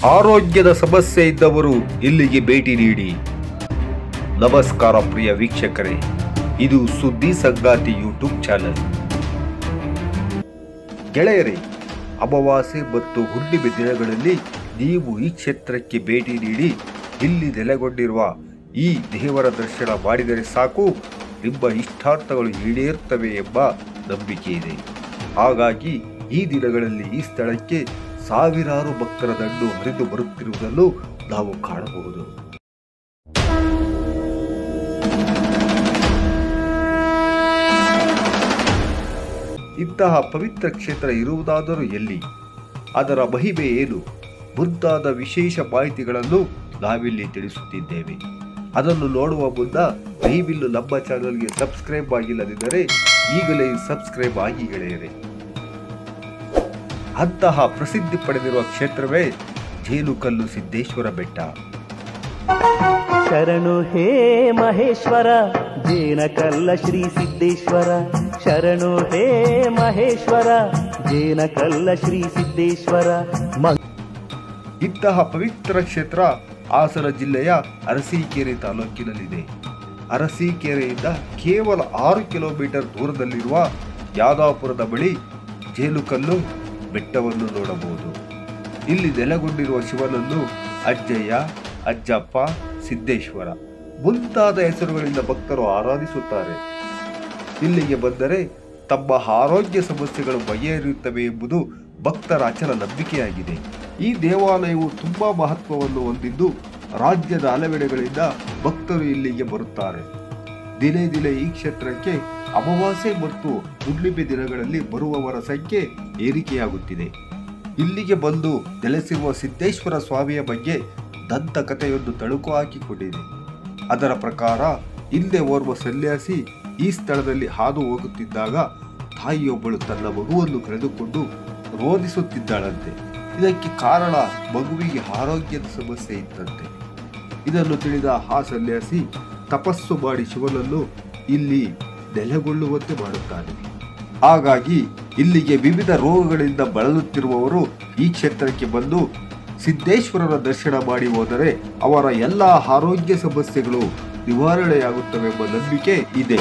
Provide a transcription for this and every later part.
ಆರೋಗ್ಯದ ಸಮಸ್ಯೆ ಇದ್ದವರು ಇಲ್ಲಿಗೆ ಭೇಟಿ ನೀಡಿ ನಮಸ್ಕಾರ ಪ್ರಿಯ ವೀಕ್ಷಕರೇ ಇದು ಸುದ್ದಿ ಸಂಗಾತಿ ಯೂಟ್ಯೂಬ್ ಚಾನಲ್ ಗೆಳೆಯರೇ ಅಮಾವಾಸ್ಯೆ ಮತ್ತು ಹುಣ್ಣಿಮೆ ದಿನಗಳಲ್ಲಿ ನೀವು ಈ ಕ್ಷೇತ್ರಕ್ಕೆ ಭೇಟಿ ನೀಡಿ ಇಲ್ಲಿ ನೆಲೆಗೊಂಡಿರುವ ಈ ದೇವರ ದರ್ಶನ ಮಾಡಿದರೆ ಸಾಕು ನಿಮ್ಮ ಇಷ್ಟಾರ್ಥಗಳು ಈಡೇರುತ್ತವೆ ಎಂಬ ನಂಬಿಕೆ ಇದೆ ಹಾಗಾಗಿ ಈ ದಿನಗಳಲ್ಲಿ ಈ ಸ್ಥಳಕ್ಕೆ ಸಾವಿರಾರು ಭಕ್ತರ ದಂಡು ಹರಿದು ಬರುತ್ತಿರುವುದನ್ನು ನಾವು ಕಾಣಬಹುದು ಇಂತಹ ಪವಿತ್ರ ಕ್ಷೇತ್ರ ಇರುವುದಾದರೂ ಎಲ್ಲಿ ಅದರ ಮಹಿಮೆ ಏನು ಮುಂತಾದ ವಿಶೇಷ ಮಾಹಿತಿಗಳನ್ನು ನಾವಿಲ್ಲಿ ತಿಳಿಸುತ್ತಿದ್ದೇವೆ ಅದನ್ನು ನೋಡುವ ಮುನ್ನ ದಯವಿಟ್ಟು ನಮ್ಮ ಚಾನಲ್ಗೆ ಸಬ್ಸ್ಕ್ರೈಬ್ ಆಗಿಲ್ಲದಿದ್ದರೆ ಈಗಲೇ ಸಬ್ಸ್ಕ್ರೈಬ್ ಆಗಿ ಗೆಳೆಯರೆ ಅಂತಹ ಪ್ರಸಿದ್ಧಿ ಪಡೆದಿರುವ ಕ್ಷೇತ್ರವೇ ಜೇನುಕಲ್ಲು ಸಿದ್ದೇಶ್ವರ ಬೆಟ್ಟ ಶರಣು ಹೇ ಮಹೇಶ್ವರ ಜೇನಕಲ್ಲ ಶ್ರೀ ಸಿದ್ದೇಶ್ವರ ಶರಣು ಹೇ ಮಹೇಶ್ವರ ಜೇನಕಲ್ಲ ಶ್ರೀ ಸಿದ್ದೇಶ್ವರ ಮ ಇಂತಹ ಪವಿತ್ರ ಕ್ಷೇತ್ರ ಹಾಸನ ಜಿಲ್ಲೆಯ ಅರಸೀಕೆರೆ ತಾಲೂಕಿನಲ್ಲಿದೆ ಅರಸೀಕೆರೆಯಿಂದ ಕೇವಲ ಆರು ಕಿಲೋಮೀಟರ್ ದೂರದಲ್ಲಿರುವ ಯಾದಾಪುರದ ಬಳಿ ಜೇನುಕಲ್ಲು ಬೆಟ್ಟವನ್ನು ನೋಡಬಹುದು ಇಲ್ಲಿ ನೆಲೆಗೊಂಡಿರುವ ಶಿವನನ್ನು ಅಜ್ಜಯ್ಯ ಅಜ್ಜಪ್ಪ ಸಿದ್ದೇಶ್ವರ ಮುಂತಾದ ಹೆಸರುಗಳಿಂದ ಭಕ್ತರು ಆರಾಧಿಸುತ್ತಾರೆ ಇಲ್ಲಿಗೆ ಬಂದರೆ ತಮ್ಮ ಆರೋಗ್ಯ ಸಮಸ್ಯೆಗಳು ಬಗೆಹರಿಯುತ್ತವೆ ಎಂಬುದು ಭಕ್ತರ ಅಚಲ ನಂಬಿಕೆಯಾಗಿದೆ ಈ ದೇವಾಲಯವು ತುಂಬಾ ಮಹತ್ವವನ್ನು ಹೊಂದಿದ್ದು ರಾಜ್ಯದ ಹಲವೆಡೆಗಳಿಂದ ಭಕ್ತರು ಇಲ್ಲಿಗೆ ಬರುತ್ತಾರೆ ದಿನೇ ದಿನೇ ಈ ಕ್ಷೇತ್ರಕ್ಕೆ ಅಮಾವಾಸ್ಯೆ ಮತ್ತು ಹುಣ್ಣಿಮೆ ದಿನಗಳಲ್ಲಿ ಬರುವವರ ಸಂಖ್ಯೆ ಏರಿಕೆಯಾಗುತ್ತಿದೆ ಇಲ್ಲಿಗೆ ಬಂದು ನೆಲೆಸಿರುವ ಸಿದ್ದೇಶ್ವರ ಸ್ವಾಮಿಯ ಬಗ್ಗೆ ದಂತಕಥೆಯೊಂದು ತಳುಕು ಹಾಕಿಕೊಂಡಿದೆ ಅದರ ಪ್ರಕಾರ ಹಿಂದೆ ಓರ್ವ ಸನ್ಯಾಸಿ ಈ ಸ್ಥಳದಲ್ಲಿ ಹಾದು ಹೋಗುತ್ತಿದ್ದಾಗ ತಾಯಿಯೊಬ್ಬಳು ತನ್ನ ಮಗುವನ್ನು ಕಳೆದುಕೊಂಡು ರೋಧಿಸುತ್ತಿದ್ದಾಳಂತೆ ಇದಕ್ಕೆ ಕಾರಣ ಮಗುವಿಗೆ ಆರೋಗ್ಯದ ಸಮಸ್ಯೆ ಇತ್ತಂತೆ ಇದನ್ನು ತಿಳಿದ ಆ ಸನ್ಯಾಸಿ ತಪಸ್ಸು ಮಾಡಿ ಶಿವನನ್ನು ಇಲ್ಲಿ ನೆಲೆಗೊಳ್ಳುವಂತೆ ಮಾಡುತ್ತಾನೆ ಹಾಗಾಗಿ ಇಲ್ಲಿಗೆ ವಿವಿಧ ರೋಗಗಳಿಂದ ಬಳಲುತ್ತಿರುವವರು ಈ ಕ್ಷೇತ್ರಕ್ಕೆ ಬಂದು ಸಿದ್ದೇಶ್ವರನ ದರ್ಶನ ಮಾಡಿ ಹೋದರೆ ಅವರ ಎಲ್ಲ ಆರೋಗ್ಯ ಸಮಸ್ಯೆಗಳು ನಿವಾರಣೆಯಾಗುತ್ತವೆಂಬ ನಂಬಿಕೆ ಇದೆ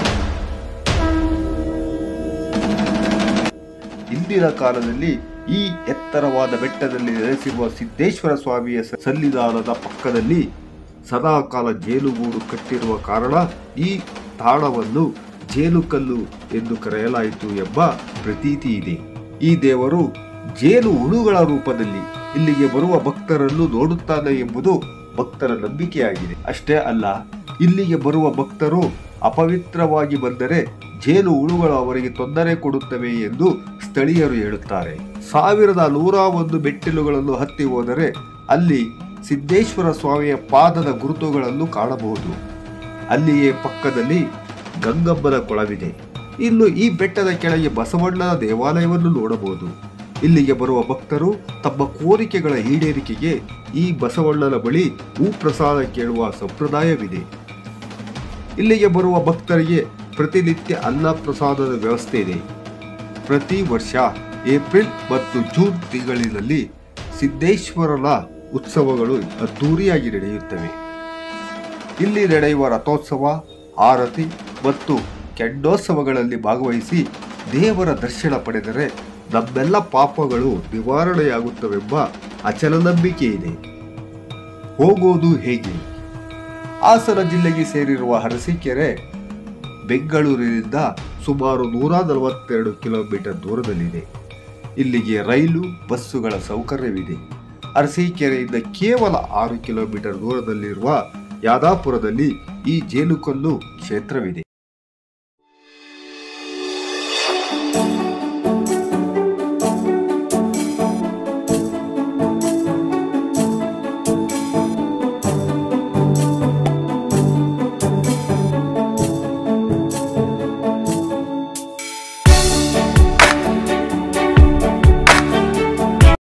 ಇಂದಿನ ಕಾಲದಲ್ಲಿ ಈ ಎತ್ತರವಾದ ಬೆಟ್ಟದಲ್ಲಿ ನೆಲೆಸಿರುವ ಸಿದ್ದೇಶ್ವರ ಸ್ವಾಮಿಯ ಸ- ಸನ್ನಿಧಾನದ ಪಕ್ಕದಲ್ಲಿ ಸದಾಕಾಲ ಜೇನುಗೂಡು ಕಟ್ಟಿರುವ ಕಾರಣ ಈ ತಾಣವನ್ನು ಜೇನುಕಲ್ಲು ಎಂದು ಕರೆಯಲಾಯಿತು ಎಂಬ ಪ್ರತೀತಿ ಇದೆ ಈ ದೇವರು ಜೇನು ಹುಳುಗಳ ರೂಪದಲ್ಲಿ ಇಲ್ಲಿಗೆ ಬರುವ ಭಕ್ತರನ್ನು ನೋಡುತ್ತಾನೆ ಎಂಬುದು ಭಕ್ತರ ನಂಬಿಕೆಯಾಗಿದೆ ಅಷ್ಟೇ ಅಲ್ಲ ಇಲ್ಲಿಗೆ ಬರುವ ಭಕ್ತರು ಅಪವಿತ್ರವಾಗಿ ಬಂದರೆ ಜೇನು ಹುಳುಗಳು ಅವರಿಗೆ ತೊಂದರೆ ಕೊಡುತ್ತವೆ ಎಂದು ಸ್ಥಳೀಯರು ಹೇಳುತ್ತಾರೆ ಸಾವಿರದ ನೂರ ಒಂದು ಮೆಟ್ಟಿಲುಗಳನ್ನು ಹತ್ತಿ ಹೋದರೆ ಅಲ್ಲಿ ಸಿದ್ದೇಶ್ವರ ಸ್ವಾಮಿಯ ಪಾದದ ಗುರುತುಗಳನ್ನು ಕಾಣಬಹುದು ಅಲ್ಲಿಯೇ ಪಕ್ಕದಲ್ಲಿ ಗಂಗಮ್ಮನ ಕೊಳವಿದೆ ಇನ್ನು ಈ ಬೆಟ್ಟದ ಕೆಳಗೆ ಬಸವಣ್ಣನ ದೇವಾಲಯವನ್ನು ನೋಡಬಹುದು ಇಲ್ಲಿಗೆ ಬರುವ ಭಕ್ತರು ತಮ್ಮ ಕೋರಿಕೆಗಳ ಈಡೇರಿಕೆಗೆ ಈ ಬಸವಣ್ಣನ ಬಳಿ ಹೂ ಪ್ರಸಾದ ಕೇಳುವ ಸಂಪ್ರದಾಯವಿದೆ ಇಲ್ಲಿಗೆ ಬರುವ ಭಕ್ತರಿಗೆ ಪ್ರತಿನಿತ್ಯ ಅನ್ನ ಪ್ರಸಾದದ ವ್ಯವಸ್ಥೆ ಇದೆ ಪ್ರತಿ ವರ್ಷ ಏಪ್ರಿಲ್ ಮತ್ತು ಜೂನ್ ತಿಂಗಳಿನಲ್ಲಿ ಸಿದ್ದೇಶ್ವರನ ಉತ್ಸವಗಳು ಅದ್ದೂರಿಯಾಗಿ ನಡೆಯುತ್ತವೆ ಇಲ್ಲಿ ನಡೆಯುವ ರಥೋತ್ಸವ ಆರತಿ ಮತ್ತು ಕೆಂಡೋತ್ಸವಗಳಲ್ಲಿ ಭಾಗವಹಿಸಿ ದೇವರ ದರ್ಶನ ಪಡೆದರೆ ನಮ್ಮೆಲ್ಲ ಪಾಪಗಳು ನಿವಾರಣೆಯಾಗುತ್ತವೆಂಬ ಅಚಲ ನಂಬಿಕೆ ಇದೆ ಹೋಗೋದು ಹೇಗೆ ಹಾಸನ ಜಿಲ್ಲೆಗೆ ಸೇರಿರುವ ಅರಸೀಕೆರೆ ಬೆಂಗಳೂರಿನಿಂದ ಸುಮಾರು ನೂರ ನಲವತ್ತೆರಡು ಕಿಲೋಮೀಟರ್ ದೂರದಲ್ಲಿದೆ ಇಲ್ಲಿಗೆ ರೈಲು ಬಸ್ಸುಗಳ ಸೌಕರ್ಯವಿದೆ ಅರಸೀಕೆರೆಯಿಂದ ಕೇವಲ ಆರು ಕಿಲೋಮೀಟರ್ ದೂರದಲ್ಲಿರುವ ಯಾದಾಪುರದಲ್ಲಿ ಈ ಜೇನುಕಲ್ಲು ಕ್ಷೇತ್ರವಿದೆ